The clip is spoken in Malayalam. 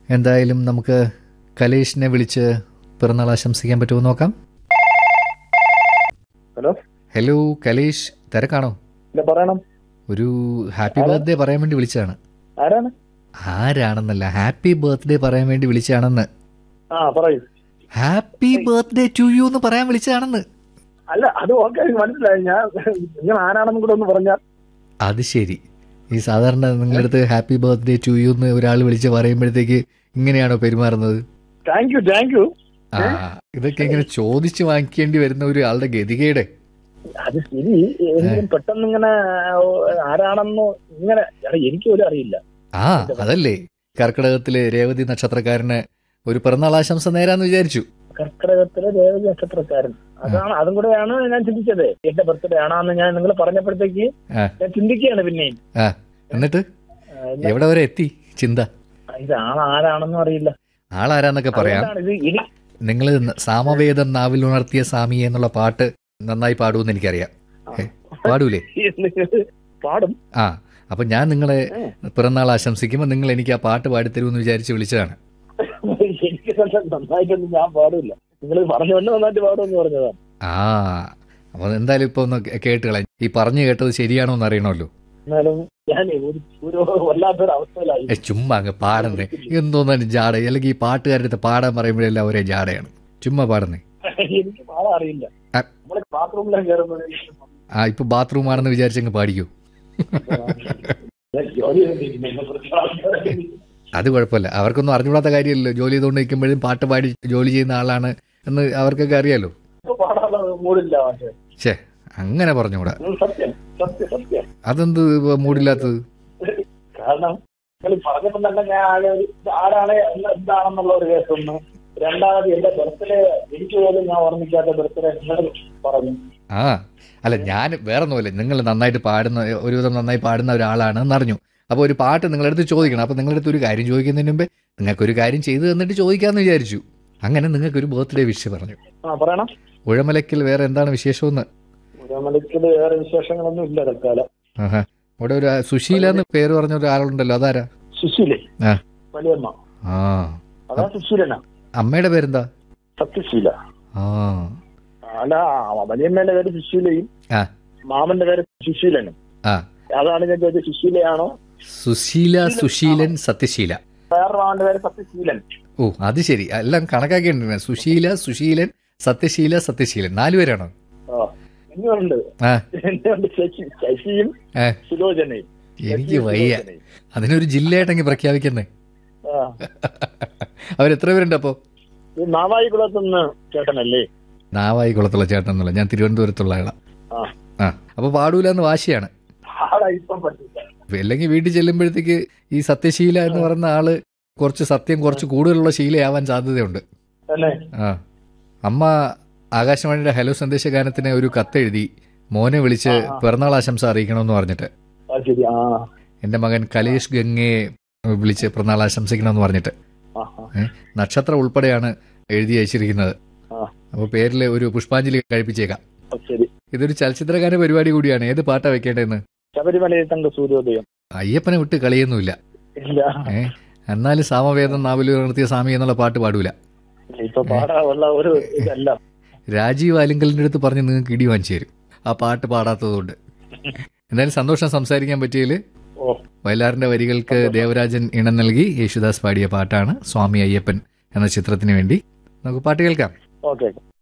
എന്തായാലും നമുക്ക് കലേഷിനെ വിളിച്ച് പിറന്നാൾ ആശംസിക്കാൻ പറ്റുമോ എന്ന് നോക്കാം ഹലോ ഹലോ കലേഷ് തിരക്കാണോ ഇല്ല പറയണം ഒരു ഹാപ്പി ബർത്ത്ഡേ പറയാൻ വേണ്ടി വിളിച്ചതാണ് ആരാണ് ആരാണെന്നല്ല ഹാപ്പി ബർത്ത്ഡേ പറയാൻ വേണ്ടി വിളിച്ചതാണെന്ന് ആ പറയൂ ഹാപ്പി ബർത്ത്ഡേ ടു യു എന്ന് പറയാൻ വിളിച്ചതാണെന്ന് അല്ല അത് ഓക്കെ എനിക്ക് മനസ്സിലായി ഞാൻ നിങ്ങൾ ആരാണെന്നും കൂടെ ഒന്ന് പറഞ്ഞാൽ അത് ശരി ഈ സാധാരണ നിങ്ങളുടെ അടുത്ത് ഹാപ്പി ബർത്ത്ഡേ ടു യു എന്ന് ഒരാൾ വിളിച്ച് പറയുമ്പോഴത്തേക്ക് ഇങ്ങനെയാണോ പെരുമാറുന്നത് താങ്ക് യു താങ്ക് യു ആ ഇതൊക്കെ ഇങ്ങനെ ചോദിച്ചു വാങ്ങിക്കേണ്ടി വരുന്ന ഒരാളുടെ ഗതികേട് അത് ശരി എങ്കിലും പെട്ടെന്ന് ഇങ്ങനെ ഓ, ആരാണെന്നോ ഇങ്ങനെ എടാ, എനിക്ക് പോലും അറിയില്ല ആ അതല്ലേ കർക്കിടകത്തിലെ രേവതി നക്ഷത്രക്കാരന് ഒരു പിറന്നാൾ ആശംസ നേരാന്ന് വിചാരിച്ചു കർക്കിടകത്തിലെ ദേവതി നക്ഷത്രക്കാരൻ അതാണ് അതും കൂടെയാണ് ഞാൻ ചിന്തിച്ചത് എന്റെ ബർത്ത്ഡേ ആണോന്ന് ഞാൻ നിങ്ങൾ പറഞ്ഞപ്പോഴത്തേക്ക് ആ. ഞാൻ ചിന്തിക്കുകയാണ് പിന്നെയും ആ എന്നിട്ട് ആ, ഇല്ല, എവിടെ വരെ എത്തി ചിന്ത ഇത് ആൾ ആരാണെന്നും അറിയില്ല ആളാരാന്നൊക്കെ പറയാം അതുകൊണ്ടാണ് ഇത് ഇനി നിങ്ങൾ സാമവേദം നാവിൽ ഉണർത്തിയ സ്വാമി എന്നുള്ള പാട്ട് നന്നായി പാടുമെന്ന് എനിക്കറിയാം ഏ, പാടൂലേ നിങ്ങൾ പാടും ആ അപ്പൊ ഞാൻ നിങ്ങളെ പിറന്നാൾ ആശംസിക്കുമ്പോൾ നിങ്ങൾ എനിക്ക് ആ പാട്ട് പാടിത്തരുമെന്ന് വിചാരിച്ച് വിളിച്ചതാണ് എനിക്ക് നല്ല നന്നായിട്ടൊന്നും ഞാൻ പാടില്ല നിങ്ങൾ പറഞ്ഞുകൊണ്ട് നന്നായിട്ട് പാടുമെന്ന് പറഞ്ഞതാണ് ആ അപ്പൊ എന്തായാലും ഇപ്പൊ ഒന്ന് കേട്ട് കളയാം ഈ പറഞ്ഞു കേട്ടത് ശരിയാണോ എന്ന് അറിയണമല്ലോ എന്നാലും ഞാൻ ഒരു ഒരു വല്ലാത്തൊരു അവസ്ഥയിലായി ഏ, ചുമ്മാ അങ്ങ് പാടുന്നേ എന്തോന്നാണ് ജാട അല്ലെങ്കിൽ ഈ പാട്ടുകാരുടെ പാടാൻ പറയുമ്പോഴെല്ലാം ഒരേ ജാടയാണ് ചുമ്മാ പാടുന്നേ എനിക്ക് പാടാൻ അറിയില്ല ആ. നമ്മള് ബാത്റൂമിലേക്ക് കയറുമ്പോഴേക്കും ആ ഇപ്പൊ ബാത്റൂം ആണെന്ന് വിചാരിച്ചങ്ങ് പാടിക്കൂ ജോലി ചെയ്തിരിക്കുന്നു. ഇതിനെക്കുറിച്ച് ആൾക്കാര് അത് കുഴപ്പമില്ല അവർക്കൊന്നും അറിഞ്ഞുകൂടാത്ത കാര്യമല്ലോ ജോലി ചെയ്തുകൊണ്ട് നിൽക്കുമ്പോഴും പാട്ട് പാടി ജോലി ചെയ്യുന്ന ആളാണ് എന്ന് അവർക്കൊക്കെ അറിയാലോ ഇപ്പൊ പാടാനുള്ള മൂടില്ല പക്ഷേ ഛേ അങ്ങനെ പറഞ്ഞുകൂടാ ഇത് സത്യം സത്യം സത്യം അതെന്ത് ഇപ്പൊ മൂടില്ലാത്തത് കാരണം നിങ്ങൾ പറഞ്ഞപ്പോൾ തന്നെ ഞാൻ ആകെ ഒരു ഇത് ആരാണ് എന്ന് എന്താണെന്നുള്ള ഒരു കേസൊന്ന് രണ്ടാമത് എന്റെ ബർത്ത്ഡേ എനിക്ക് പോലും ഞാൻ ഓർമ്മിക്കാത്ത ബർത്ത്ഡേ നിങ്ങൾ പറഞ്ഞു ആ അല്ല ഞാൻ വേറെ ഒന്നുമില്ല നിങ്ങൾ നന്നായിട്ട് പാടുന്ന ഒരുവിധം നന്നായി പാടുന്ന ഒരാളാണ് എന്നറിഞ്ഞു അപ്പോൾ ഒരു പാട്ട് നിങ്ങളുടെ അടുത്ത് ചോദിക്കണം അപ്പോൾ നിങ്ങളുടെ അടുത്ത് ഒരു കാര്യം ചോദിക്കുന്നതിന് മുമ്പേ നിങ്ങൾക്കൊരു കാര്യം ചെയ്തു തന്നിട്ട് ചോദിക്കാമെന്ന് വിചാരിച്ചു അങ്ങനെ നിങ്ങൾക്കൊരു ബർത്ത്ഡേ വിഷ് പറഞ്ഞു ആ പറയണം ഉഴമലക്കിൽ വേറെ എന്താണ് വിശേഷമെന്ന് ഉരമലക്കില് വേറെ വിശേഷങ്ങളൊന്നും ഇല്ല തൽക്കാലം ആഹാ ഇവിടെ ഒരു സുശീല എന്ന് പേര് പറഞ്ഞ ഒരാളുണ്ടല്ലോ അതാരാ സുശീലേ ആ. വലിയമ്മ ആ അതാ സുശീലനാ അമ്മയുടെ പേരെന്താ സത്യശീല ആ അല്ല ആ വലിയമ്മേന്റെ പേര് സുശീലയും ആ മാമന്റെ പേര് സുശീലനും ആ അതാണ് ഞാൻ ചോദിച്ചത് സുശീലയാണോ സുശീല സുശീലൻ സത്യശീല വേറെ മാമന്റെ പേര് സത്യശീലൻ ഓ അത് ശരി എല്ലാം കണക്കാക്കിയിട്ടുണ്ട് സുശീല സുശീലൻ സത്യശീല സത്യശീലൻ നാലുപേരാണോ ആ ഇനിയുണ്ട് ആ എന്നുണ്ട് ശശി ശശിയും ഏ, സുലോചനയും എനിക്ക് ശശിയും വയ്യ സുലോചനയും. അതിനൊരു ജില്ലയായിട്ടെങ്കിൽ പ്രഖ്യാപിക്കുന്നേ ആ അവരെത്ര പേരുണ്ട് അപ്പോ ഇത് നാവായിക്കുളത്തുനിന്ന് ചേട്ടനല്ലേ നാവായി കുളത്തുള്ള ചേട്ടൻ എന്നുള്ള ഞാൻ തിരുവനന്തപുരത്തുള്ള ആളാ ആ ആ അപ്പൊ പാടൂല എന്ന് വാശിയാണ് ആളെ ഇപ്പം പറ്റില്ല അല്ലെങ്കിൽ വീട്ടിൽ ചെല്ലുമ്പോഴത്തേക്ക് ഈ സത്യശീല എന്ന് പറയുന്ന ആള് കുറച്ച് സത്യം കുറച്ച് കൂടുതലുള്ള ശീലയാവാൻ സാധ്യതയുണ്ട് അല്ലേ ആ അമ്മ ആകാശവാണിയുടെ ഹലോ സന്ദേശ ഗാനത്തിന് ഒരു കത്തെഴുതി മോനെ വിളിച്ച് പിറന്നാൾ ആശംസ അറിയിക്കണമെന്ന് പറഞ്ഞിട്ട് ആ ശരി ആ എന്റെ മകൻ കലേഷ് ഗംഗയെ വിളിച്ച് പിറന്നാൾ ആശംസിക്കണമെന്ന് പറഞ്ഞിട്ട് ആ ആ, ഏ, നക്ഷത്രം ഉൾപ്പെടെയാണ് എഴുതി അയച്ചിരിക്കുന്നത് ആ അപ്പോൾ പേരിൽ ഒരു പുഷ്പാഞ്ജലി കഴിപ്പിച്ചേക്കാം ആ, ശരി ഇതൊരു ചലച്ചിത്രഗാന പരിപാടി കൂടിയാണ് ഏത് പാട്ടാ വെക്കേണ്ടതെന്ന് ശബരിമലയിൽ തങ്ക സൂര്യോദയം അയ്യപ്പനെ വിട്ട് കളിയൊന്നുമില്ല ഇല്ല ഏ എന്നാലും സാമവേദം നാവിലു നിർത്തിയ സ്വാമി എന്നുള്ള പാട്ട് പാടൂല ഇപ്പൊ പാടാനുള്ള ഒരു ഇതല്ല രാജീവ് ആലിങ്കലിന്റെ അടുത്ത് പറഞ്ഞ് നിങ്ങൾക്ക് ഇടി വാങ്ങിച്ചു തരും ആ പാട്ട് പാടാത്തതുകൊണ്ട് എന്തായാലും സന്തോഷം സംസാരിക്കാൻ പറ്റിയതിൽ ഓ വയലാറിന്റെ വരികൾക്ക് ദേവരാജൻ ഇണം നൽകി യേശുദാസ് പാടിയ പാട്ടാണ് സ്വാമി അയ്യപ്പൻ എന്ന ചിത്രത്തിന് വേണ്ടി നമുക്ക് പാട്ട് കേൾക്കാം ഓക്കെ